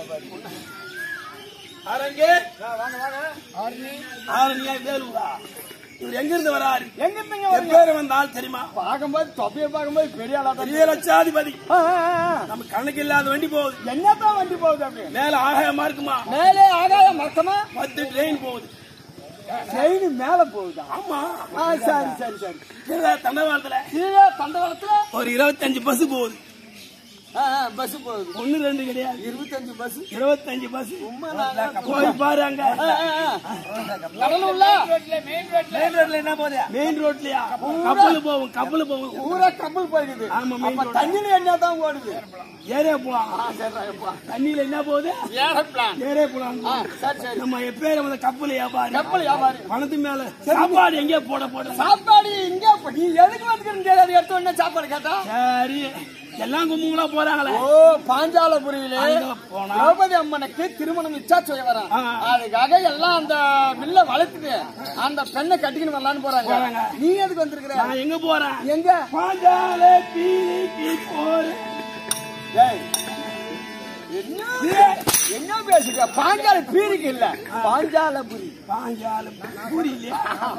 அரங்கே வாங்க வாங்க ஆரணியா வேலூரா இவர் எங்க இருந்து வராரு எங்க இருந்தீங்க என் பேரு வந்தால் தெரியுமா பார்க்கும்போது தொப்பையை பார்க்கும்போது பெரிய ஆளா தான் பெரிய லட்சாதிபதி ஆ, ஆ, ஆ. நம்ம கணக்கு இல்லாத வண்டி போகுது என்னத்தான் வண்டி போகுது அப்படி மேல ஆகாயமா இருக்குமா மேலே ஆகாய மொத்தமா பத்து ட்ரெயின் போகுது ட்ரெயின் மேல போகுதா ஆமா ஆ, சரி சரி சரி கீழே தண்டவாளத்துல கீழே தண்டவாளத்துல ஒரு இருபத்தஞ்சு பஸ் போகுது பஸ் போகுது ஒண்ணு ரெண்டு கிடையாது இருபத்தஞ்சு பஸ் இருபத்தஞ்சு பஸ் போய் பாரு அங்க கடலூர்ல மெயின் ரோட்ல என்ன போகுது மெயின் ரோட்லயா கப்பல் போகும் கப்பல் போகும் ஊரா கப்பல் போயிருக்குது ஆமா, main அப்ப road. தண்ணியில என்ன தான் ஓடுது ஏரே போலாம் ஆ, சரிடா, எப்பா. தண்ணியில என்ன போகுது ஏரோப்ளான். ஏரே போலாம் ஆ, சரி சரி நம்ம எப்பேர் வந்து கப்பல் வியாபாரி கப்பல் வியாபாரி பணத்து மேல சாப்பாடு எங்கே போட போட சாப்பாடு இங்க ப- நீ எதுக்கு வந்துக்கிறேன்னு தெரியாது எடுத்த உடனே சாப்பாடு கேட்டா சரி எல்லாம் கும்பங்களா போறாங்களே ஓ பாஞ்சாலபுரியிலே அங்க போனா திரௌபதி அம்மனுக்கு திருமணம் இச்சா செய்ய வரான் ஆ. அதுக்காக எல்லாம் அந்த வில்ல வளர்த்துட்டு அந்த பெண்ணை கட்டிக்கின்னு வரலான்னு போறாங்க போறாங்க. நீ எதுக்கு வந்திருக்கிற நான் எங்க போறேன் எங்க பாஞ்சால பீலிக்கு போறேன் ஏய், என்ன என்ன பேசுற பாஞ்சால பீரிக்கு இல்ல பாஞ்சாலபுரி பாஞ்சால புரியலையா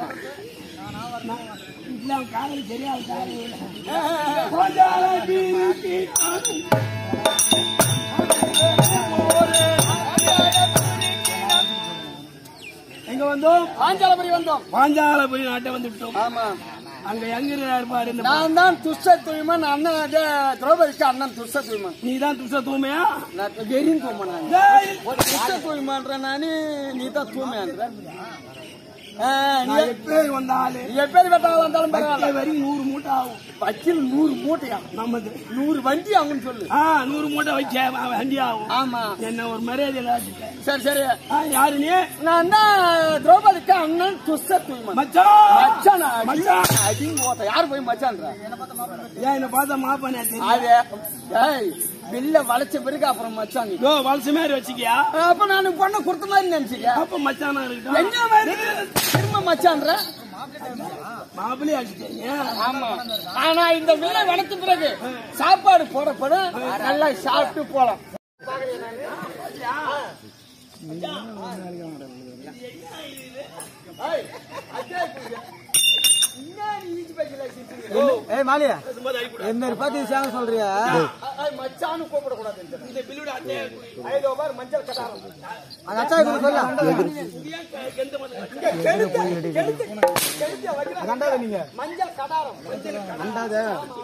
இல்ல காதல் தெரியாது காதல் பாஞ்சால பீலிக்கு எங்க வந்தோம் பாஞ்சாலபுரி வந்தோம் பாஞ்சாலபுரி நாட்டை வந்து விட்டோம் ஆமா அங்க எங்க இருப்பாரு இந்த நான் தான் துஷ்ட தூய்மன் அண்ணன் அது திரௌபதிக்கு அண்ணன் துஷ்ட தூய்மன் நீ தான் துச தூமையா நான் வெறியும் தூய்மன் நான் டேய், ஒரு துஷ்ட தூய்மன்ற நானு நீ தான் தூய்மைன்ற ஆ, நீ நான் எப்பேர் வந்தாலே நீ எப்பேர் வெட்டாலும் இருந்தாலும் பரவாயில்ல வரி நூறு மூட்டை ஆகும் வக்கீல் நூறு மூட்டையா நமது நூறு வண்டி ஆகும்னு சொல்லு ஆ நூறு மூட்டை வைக்க வண்டி ஆகும் ஆமா என்ன ஒரு மரியாதையில ஆக்கிட்டேன். சரி சரி ஆ, யாரு நீ நான் தான் திரௌபதிக்கு அண்ணன் துஷ்ட தூய்மன் மச்சான் மச்சானா மச்சான். அடிங்க ஓட்ட யார் போய் மச்சான்ற ஏன் என்ன பார்த்தா மாப்பானே தெரியும் அது ஏய் பில்ல வளைச்ச பிறகு அப்புறம் மச்சான் நீ யோ வலசு மாதிரி வச்சுக்கியா அப்ப நான் பொண்ணை கொடுத்த மாதிரி நினைச்சுக்க அப்ப மச்சானா இருக்கட்டும் என்ன மாதிரி திரும்ப மச்சான்ற மாப்பிள்ளை அடிச்சிட்டீங்க ஆமா ஆனா இந்த வில்லை வளர்த்த பிறகு சாப்பாடு போடப்படும் நல்லா சாப்பிட்டு போலாம் ஏய் மாலியா என்ன பத்தி விஷயம் சொல்றியா மச்சான்னு கூப்பிடக்கூடாது இந்த பில்லுட அத்தையா ஐதோ பார் மஞ்சள் கட்டாரம் அந்த அச்சா கூட சொல்ல கண்டாத நீங்க மஞ்சள் கடாரம் கண்டாத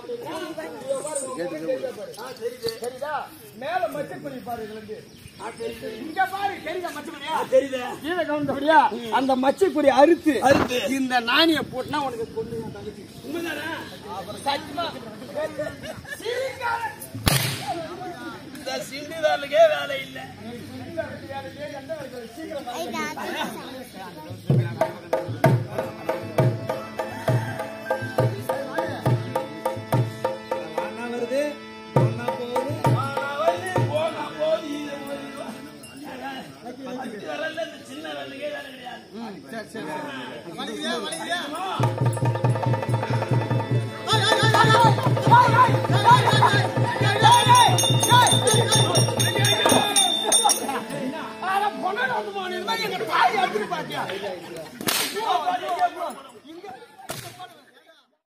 சரிதா மேல மச்சக்குழி பாரு இதுல இருந்து. இங்க பாரு தெரியுதா மச்சக்குழியா தெரியுது கீழே கவுண்டபடியா அந்த மச்சக்குடி அறுத்து அறுத்து. இந்த நாணிய போட்டுனா உனக்கு கொண்டு என் தங்கச்சி உண்மைதானே சத்தியமா சீக்கிரம். இந்த சிந்திதாளுக்கே வேலை இல்ல வருது போகுது ஆனா வந்து போனா போது இது ஒரு இதுவா. பத்து விரல்ல இந்த சின்ன விரலுக்கே வேலை கிடையாது ஆனா பொண்ணு வந்து போனது எங்க தாய் எடுத்துட்டு பாத்தியா